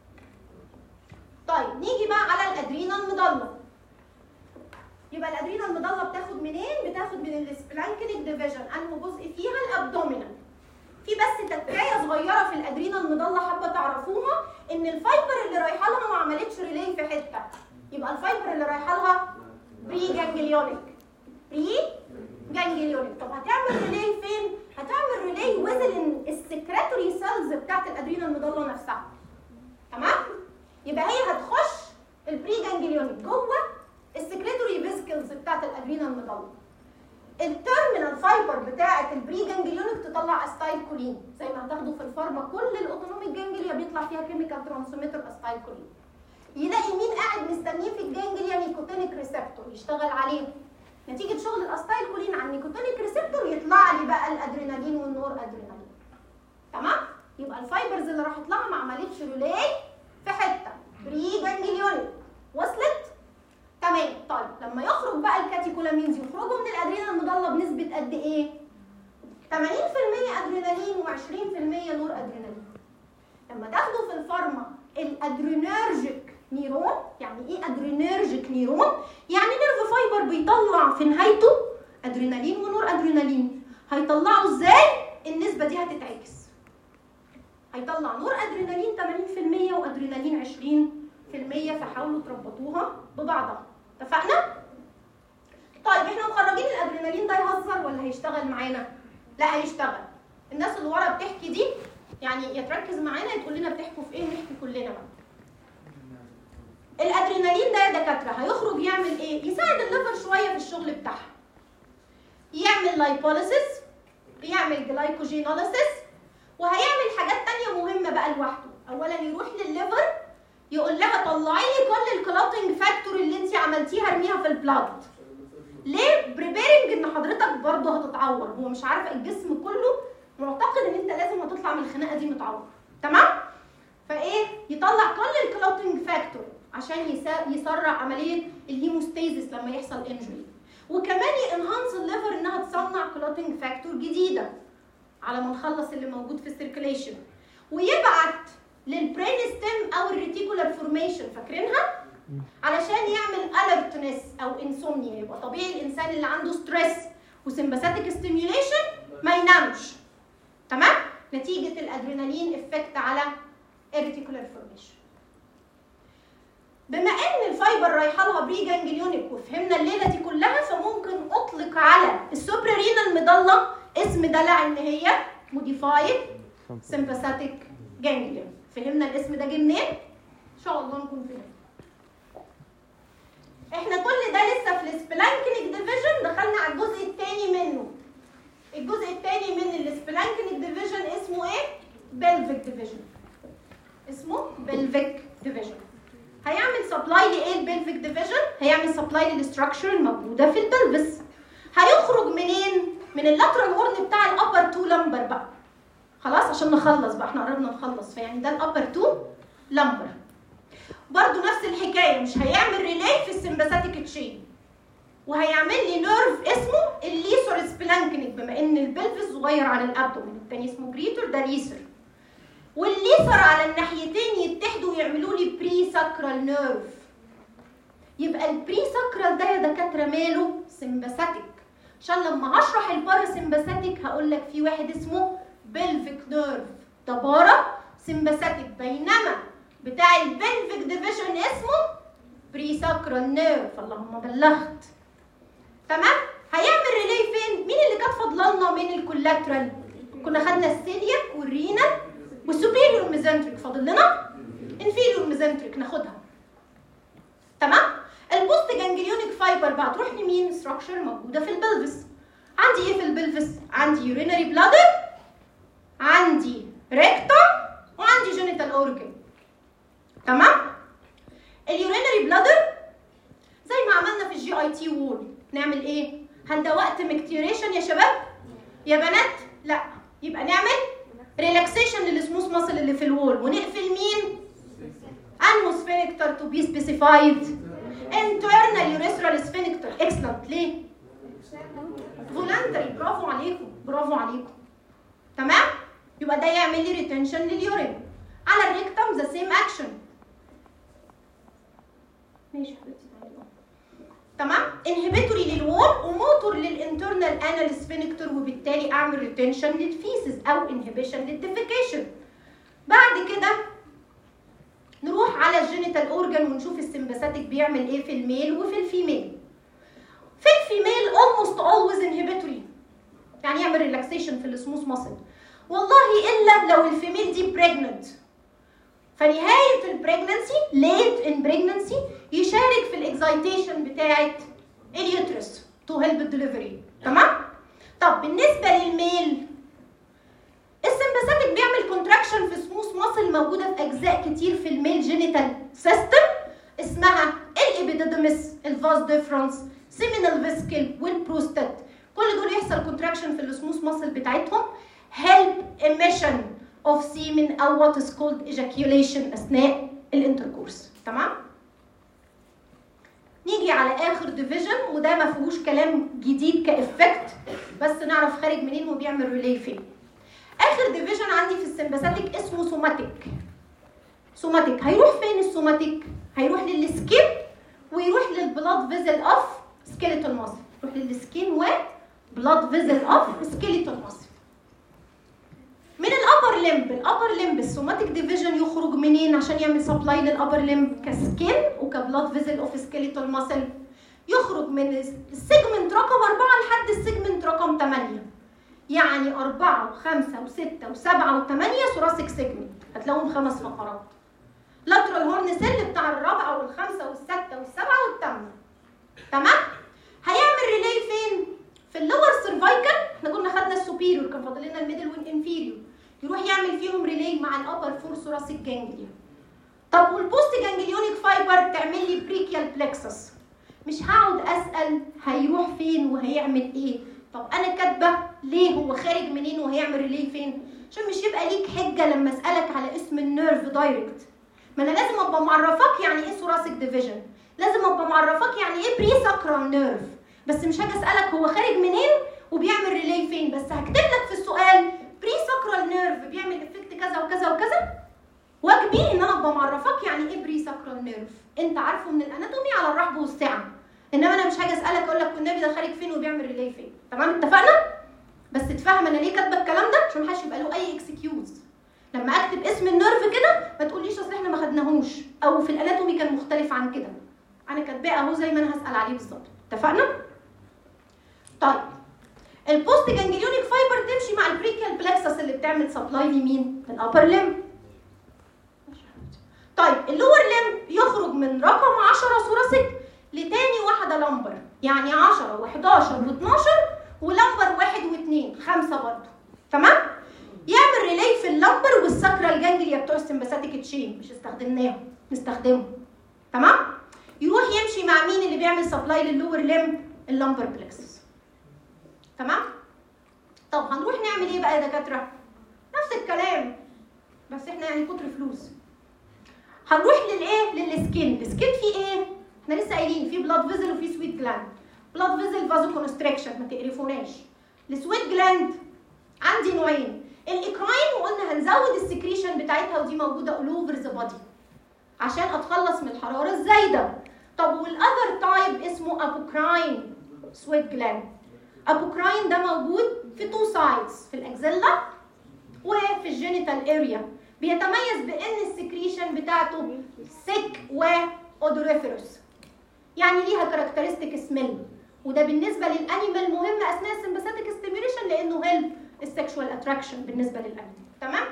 طيب نيجي بقى على الادرينال مضله يبقى الادرينال مضله بتاخد منين بتاخد من السبلانكينيك ديفيجن انه جزء فيها الابدومينال في بس تكايه صغيره في الادرينال مضله حابه تعرفوها ان الفايبر اللي رايحه لها ما عملتش ريلي في حته يبقى الفايبر اللي رايحه لها بري جانجليونيك بري جانجليونيك طب هتعمل ريلي فين هتعمل ريلي وزن السكريتوري سيلز بتاعت الادرينال مضله نفسها تمام يبقى هي هتخش البري جانجليونيك جوه السكريتوري فيسكلز بتاعت الادرينال مضله التيرمينال فايبر بتاعه البري جانجليونيك تطلع استايل كولين زي ما هتاخدوا في الفارما كل الاوتونوميك جانجليا بيطلع فيها كيميكال ترانسميتر استايل كولين يلاقي مين قاعد مستنيه في الجانجليا نيكوتينيك ريسبتور يشتغل عليه نتيجه شغل الاستايل كولين على النيكوتينيك ريسبتور يطلع لي بقى الادرينالين والنور ادرينالين تمام يبقى الفايبرز اللي راحت لها ما عملتش ريلاي في حته بري جانجليونيك وصلت تمام طيب لما يخرج بقى الكاتيكولامينز يخرجوا من الادرينال المضله بنسبه قد ايه 80% ادرينالين و20% نور ادرينالين لما تاخدوا في الفارما الادرينرجيك نيرون يعني ايه ادرينرجيك نيرون يعني نيرف فايبر بيطلع في نهايته ادرينالين ونور ادرينالين هيطلعوا ازاي النسبه دي هتتعكس هيطلع نور ادرينالين 80% وادرينالين 20% فحاولوا تربطوها ببعضها اتفقنا طيب احنا مخرجين الادرينالين ده يهزر ولا هيشتغل معانا لا هيشتغل الناس اللي ورا بتحكي دي يعني يا تركز معانا يا تقول لنا بتحكوا في ايه نحكي كلنا بقى الادرينالين ده يا دكاتره هيخرج يعمل ايه يساعد الليفر شويه في الشغل بتاعها يعمل لايبوليسيس يعمل جلايكوجينوليسيس وهيعمل حاجات تانية مهمة بقى لوحده أولا يروح للليفر يقول لها طلعي لي كل الكلوتنج فاكتور اللي انت عملتيها ارميها في البلاد ليه بريبيرنج ان حضرتك برضه هتتعور هو مش عارف الجسم كله معتقد ان انت لازم هتطلع من الخناقه دي متعور تمام فايه يطلع كل الكلوتنج فاكتور عشان يسا- يسرع عمليه الهيموستاسيس لما يحصل انجري وكمان ينهانس الليفر انها تصنع كلوتنج فاكتور جديده على ما نخلص اللي موجود في السيركيليشن ويبعت للبرين ستيم او الريتيكولار فورميشن فاكرينها علشان يعمل الرتنس او انسومنيا يبقى طبيعي الانسان اللي عنده ستريس وسمباثيك ستيميوليشن ما ينامش تمام نتيجه الادرينالين افكت على الريتيكولار فورميشن بما ان الفايبر رايحه لها بري جانجليونيك وفهمنا الليله دي كلها فممكن اطلق على السوبرارينال مضله اسم دلع ان هي موديفايد سمباثيك جانجليون فهمنا الاسم ده جه منين؟ ان شاء الله نكون فهمنا احنا كل ده لسه في السبلانكنيك ديفيجن دخلنا على الجزء الثاني منه الجزء الثاني من السبلانكنيك ديفيجن اسمه ايه؟ بلفيك ديفيجن اسمه بلفيك ديفيجن هيعمل سبلاي لايه البلفيك ديفيجن؟ هيعمل سبلاي للستراكشر الموجوده في البلفس هيخرج منين؟ من اللاترال هورن بتاع الابر تو لمبر بقى خلاص عشان نخلص بقى احنا قربنا نخلص فيعني ده الابر تو لمبر برضو نفس الحكايه مش هيعمل ريلي في السمباثيك تشين وهيعمل لي نيرف اسمه الليسور سبلانكنيك بما ان البلفس صغير على الابدومين التاني اسمه جريتور ده ليسر والليسر على الناحيتين يتحدوا ويعملوا لي بري ساكرال نيرف يبقى البري ساكرال ده يا دكاتره ماله سمباثيك عشان لما هشرح الباراسمباثيك هقول لك في واحد اسمه بلفيك نيرف ده بارا سمباثيك بينما بتاع البلفيك ديفيجن اسمه بري ساكرال نيرف اللهم بلغت تمام هيعمل ريلي فين مين اللي كانت فاضلالنا من الكولاترال كنا خدنا السيلياك والرينال والسوبيريور ميزنتريك فاضل لنا انفيريور ميزنتريك ناخدها تمام البوست جانجليونيك فايبر بقى تروح لمين ستراكشر موجوده في البلفس عندي ايه في البلفس عندي يورينري بلادر عندي ريكتوم وعندي جينيتال اورجن تمام اليورينري بلادر زي ما عملنا في الجي اي تي وول نعمل ايه هل ده وقت مكتيريشن يا شباب يا بنات لا يبقى نعمل ريلاكسيشن للسموث ماسل اللي في الوول ونقفل مين انو سفينكتر تو بي سبيسيفايد internal urethral sphincter excellent ليه فولنتري برافو عليكم برافو عليكم تمام يبقى ده يعمل لي ريتنشن لليورين على الريكتم ذا سيم اكشن ماشي يا حبيبتي تعالي بقى. تمام انهبيتوري للوول وموتور للانترنال انال سفينكتر وبالتالي اعمل ريتنشن للفيسز او انهبيشن للديفيكيشن بعد كده نروح على الجينيتال اورجان ونشوف السمباثيك بيعمل ايه في الميل وفي الفيميل في الفيميل almost always inhibitory يعني يعمل ريلاكسيشن في السموث ماسل والله الا لو الفيميل دي pregnant فنهايه البريجننسي ليت ان بريجننسي يشارك في الاكزايتيشن بتاعه اليوترس تو هيلب الدليفري تمام طب بالنسبه للميل السمباثيك بيعمل كونتراكشن في سموث ماسل موجوده في اجزاء كتير في الميل جينيتال سيستم اسمها الابيديدمس الفاز ديفرنس سيمينال فيسكل والبروستات كل دول يحصل كونتراكشن في السموث ماسل بتاعتهم help emission of semen او what is called ejaculation اثناء الانتركورس تمام نيجي على اخر ديفيجن وده ما فيهوش كلام جديد كافكت بس نعرف خارج منين وبيعمل ريلي فين اخر ديفيجن عندي في السمباثيك اسمه سوماتيك سوماتيك هيروح فين السوماتيك هيروح للسكين ويروح للبلاد فيزل اوف سكيليتال ماسل يروح للسكين و بلاد فيزل اوف سكيليتال ماسل من الابر لمب الابر لمب السوماتيك ديفيجن يخرج منين عشان يعمل سبلاي للابر لمب كسكين وكبلاد فيزل اوف سكيليتال ماسل يخرج من السيجمنت رقم 4 لحد السيجمنت رقم 8 يعني أربعة وخمسة وستة وسبعة وثمانية ثوراسيك سيجمنت هتلاقوهم خمس فقرات لاترال هورن سيل بتاع الرابعة والخمسة والستة والسبعة والثامنة تمام هيعمل ريلي فين في اللور سيرفايكال احنا كنا خدنا السوبيريور كان فاضل لنا الميدل والانفيريور يروح يعمل فيهم ريلي مع الابر فور ثوراسيك جانجليون طب والبوست جانجليونيك فايبر تعمل لي بريكيال بلكسس مش هقعد اسال هيروح فين وهيعمل ايه طب انا كاتبه ليه هو خارج منين وهيعمل ريلي فين عشان مش يبقى ليك حجه لما اسالك على اسم النيرف دايركت ما انا لازم ابقى معرفاك يعني ايه ثوراسيك ديفيجن لازم ابقى معرفاك يعني ايه بري ساكرال نيرف بس مش هاجي اسالك هو خارج منين وبيعمل ريلي فين بس هكتب لك في السؤال بري ساكرال نيرف بيعمل افكت كذا وكذا وكذا واجبي ان انا ابقى معرفاك يعني ايه بري ساكرال نيرف انت عارفه من الاناتومي على الرحب والسعه انما انا مش حاجه اسالك اقول لك والنبي ده خارج فين وبيعمل ريلي فين تمام اتفقنا بس تفهم انا ليه كاتبه الكلام ده عشان محدش يبقى له اي اكسكيوز لما اكتب اسم النيرف كده ما تقوليش اصل احنا ما خدناهوش او في الاناتومي كان مختلف عن كده انا كاتباه اهو زي ما انا هسال عليه بالظبط اتفقنا طيب البوست جانجليونيك فايبر تمشي مع البريكيال بلكسس اللي بتعمل سبلاي لمين للابر ليم طيب اللور ليم يخرج من رقم 10 ثوراسيك لتاني واحده لمبر يعني 10 و11 و12 ولمبر واحد واثنين خمسه برضه تمام يعمل ريلي في اللمبر والساكرال جانجليا بتوع السمباثيك تشين مش استخدمناهم نستخدمهم تمام يروح يمشي مع مين اللي بيعمل سبلاي لللور ليم اللمبر بلكسس تمام طب هنروح نعمل ايه بقى يا دكاتره نفس الكلام بس احنا يعني كتر فلوس هنروح للايه للسكين السكين فيه ايه احنا لسه قايلين فيه بلاد فيزل وفيه سويت جلاند بلاد فيزل فازو كونستريكشن ما تقرفوناش السويت جلاند عندي نوعين الاكراين وقلنا هنزود السكريشن بتاعتها ودي موجوده اول اوفر ذا بادي عشان اتخلص من الحراره الزايده طب والاذر تايب اسمه ابوكراين سويت جلاند ابوكراين ده موجود في تو سايدز في الاكزيلا وفي الجينيتال اريا بيتميز بان السكريشن بتاعته سيك واودوريفيروس يعني ليها كاركترستيك سميل وده بالنسبه للانيمال مهم اثناء السمباثيك ستيميوليشن لانه هيلب السكشوال اتراكشن بالنسبه للانيمال تمام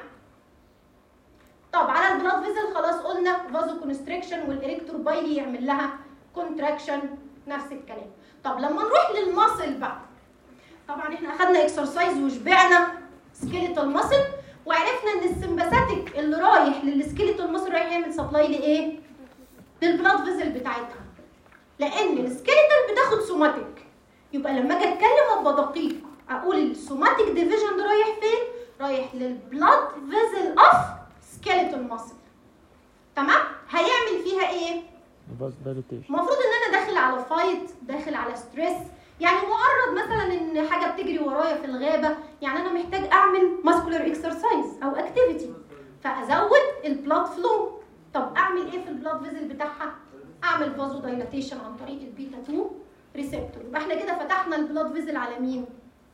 طب على البلاد فيزل خلاص قلنا فازو كونستريكشن والاريكتور بايلي يعمل لها كونتراكشن نفس الكلام طب لما نروح للماسل بقى طبعا احنا اخدنا اكسرسايز وشبعنا سكيليتال ماسل وعرفنا ان السمباثيك اللي رايح للسكيليتال ماسل رايح يعمل سبلاي لايه؟ للبلاد فيزل بتاعتها لان السكيليتال بتاخد سوماتيك يبقى لما اجي اتكلم ابقى دقيق اقول السوماتيك ديفيجن ده رايح فين؟ رايح للبلاد فيزل اوف سكيليتال ماسل تمام؟ هيعمل فيها ايه؟ بس دايليتيشن المفروض ان انا داخل على فايت داخل على ستريس يعني معرض مثلا ان حاجه بتجري ورايا في الغابه يعني انا محتاج اعمل ماسكولار اكسرسايز او اكتيفيتي فازود البلاد فلو طب اعمل ايه في البلاد فيزل بتاعها اعمل فازو دايلاتيشن عن طريق البيتا 2 ريسبتور يبقى احنا كده فتحنا البلاد فيزل على مين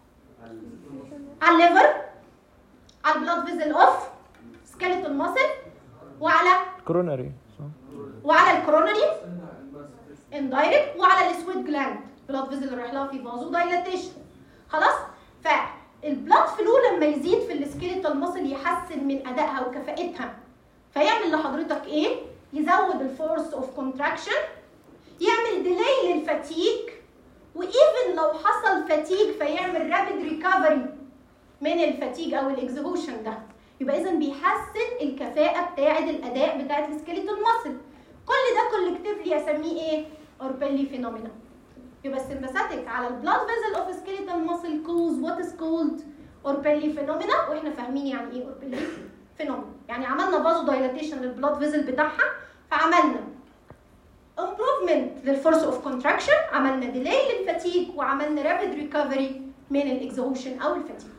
على الليفر على البلاد فيزل اوف سكيلتال ماسل وعلى كوروناري صح وعلى الكورونري اندايركت وعلى السويت جلاند بلاد فيزل اللي رايح لها في فازو دايلاتيشن خلاص فالبلاد فلو لما يزيد في السكيليتال ماسل يحسن من ادائها وكفاءتها فيعمل لحضرتك ايه يزود الفورس اوف كونتراكشن يعمل ديلي للفاتيج وايفن لو حصل فاتيج فيعمل رابيد ريكفري من الفاتيج او الاكزهوشن ده يبقى اذا بيحسن الكفاءه بتاعه الاداء بتاعه السكيليتال ماسل كل ده كولكتيفلي اسميه ايه اوربيلي فينومينا يبقى السمباثيك على البلاد فيزل اوف سكيليتال ماسل كوز وات از كولد اوربيلي فينومينا واحنا فاهمين يعني ايه اوربيلي فينومينا يعني عملنا فازو دايلاتيشن للبلاد فيزل بتاعها فعملنا improvement للفورس اوف كونتراكشن عملنا ديلي للفاتيج وعملنا رابيد ريكفري من الاكزهوشن او الفاتيج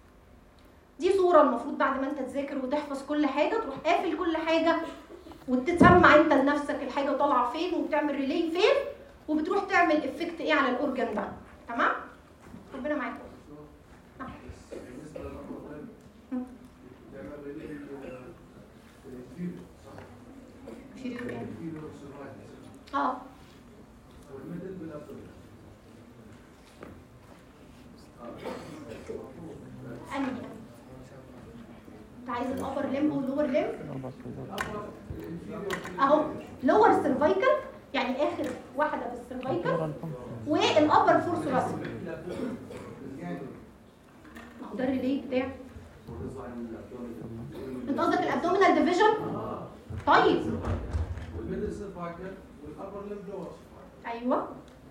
دي صوره المفروض بعد ما انت تذاكر وتحفظ كل حاجه تروح قافل كل حاجه وتسمع انت لنفسك الحاجه طالعه فين وبتعمل ريلي فين وبتروح تعمل افكت ايه على الاورجن ده تمام ربنا معاكم بالنسبه للأمر تعمل ريلي الفيديو صح؟ في ريو ايه الفيديو سرفايفل اه والميدل بالابدومين انهي انت عايز الابر ليمب واللور ليمب أربع سنوات اهو لور سيرفايكل يعني اخر واحده في السيرفايكل والابر فور ثوراسيك ما هو ده الريلي بتاعي انت قصدك الابدومينال ديفيجن طيب والميدل سيرفايكل والابر ليم لور سيرفايكل ايوه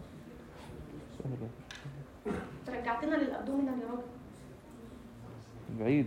انت رجعتنا للابدومينال يا راجل بعيد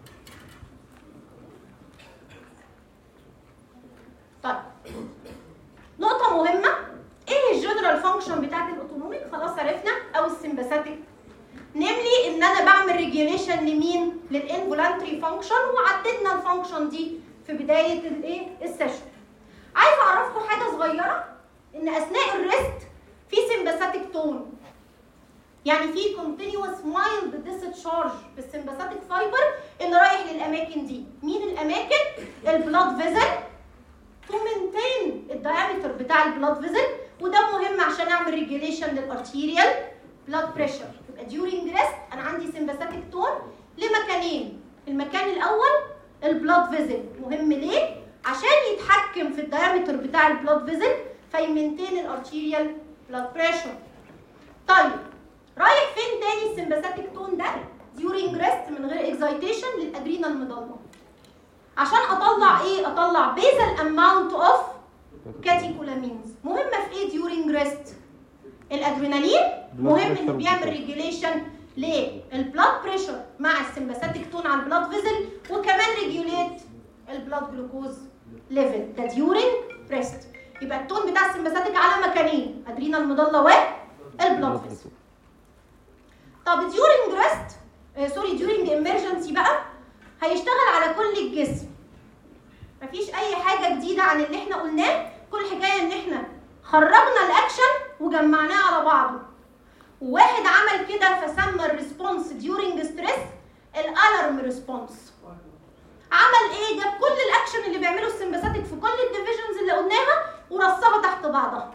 طيب نقطة مهمة ايه الجنرال فانكشن بتاعت الاوتونوميك خلاص عرفنا او السمباثيك نملي ان انا بعمل ريجيونيشن لمين للانفولانتري فانكشن وعددنا الفانكشن دي في بدايه الايه السيشن عايزه اعرفكم حاجه صغيره ان اثناء الريست في سمباثيك تون يعني في كونتينوس مايلد ديسشارج بالسمباثيك فايبر اللي رايح للاماكن دي مين الاماكن البلاد فيزل تو مينتين الدايمتر بتاع البلاد فيزل وده مهم عشان اعمل ريجوليشن للارتيريال بلاد بريشر يبقى ديورنج ريست انا عندي سمباثيك تون لمكانين المكان الاول البلاد فيزل مهم ليه عشان يتحكم في الدايمتر بتاع البلاد فيزل فيمنتين الارتيريال بلاد بريشر طيب رايح فين تاني السمباثيك تون ده ديورنج ريست من غير اكزايتيشن للادرينال مضله عشان اطلع ايه اطلع بيزل اماونت اوف كاتيكولامينز مهمه في ايه ديورنج ريست الادرينالين مهم انه بيعمل ريجوليشن للبلاد بريشر مع السمباثيك تون على البلاد فيزل وكمان ريجوليت البلاد جلوكوز ليفل ده ديورنج ريست يبقى التون بتاع السمباثيك على مكانين ادرينال مضله والبلاد فيزل طب ديورنج ريست سوري ديورنج امرجنسي بقى هيشتغل على كل الجسم مفيش اي حاجه جديده عن اللي احنا قلناه كل حكايه ان احنا خرجنا الاكشن وجمعناه على بعضه وواحد عمل كده فسمى الريسبونس ديورنج ستريس الالارم ريسبونس عمل ايه جاب كل الاكشن اللي بيعمله السمباثيك في كل الديفيجنز اللي قلناها ورصها تحت بعضها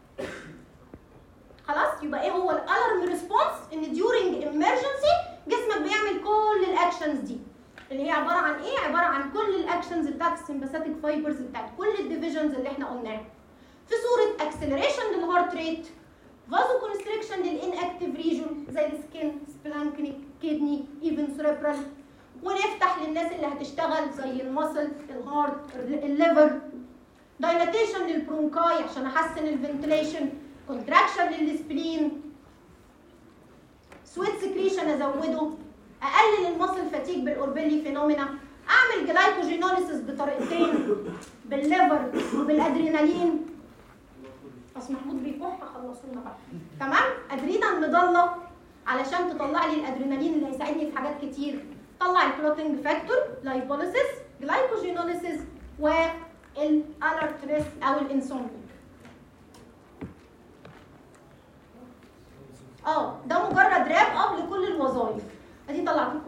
خلاص يبقى ايه هو الالارم ريسبونس ان ديورنج امرجنسي جسمك بيعمل كل الاكشنز دي اللي هي عباره عن ايه عباره عن كل الاكشنز بتاعت السمباثيك فايبرز بتاعت كل الديفيجنز اللي احنا قلناها في صوره اكسلريشن للهارت ريت فازو كونستريكشن للانكتيف ريجون زي السكين سبلانكنيك كيدني ايفن سيريبرال ونفتح للناس اللي هتشتغل زي المسل الهارت الليفر دايلاتيشن للبرونكاي عشان احسن الفنتليشن كونتراكشن للسبلين سويت سكريشن ازوده اقلل المصل فاتيج بالاوربيلي فينومينا اعمل جلايكوجينوليسيس بطريقتين بالليفر وبالادرينالين بس محمود بيكح خلصونا بقى تمام ادرينال مضله علشان تطلع لي الادرينالين اللي هيساعدني في حاجات كتير طلع الكلوتنج فاكتور لايبوليسيس جلايكوجينوليسيس والالرتريس او الانسومنيا اه ده مجرد راب اب لكل الوظائف ادي طلعت لكم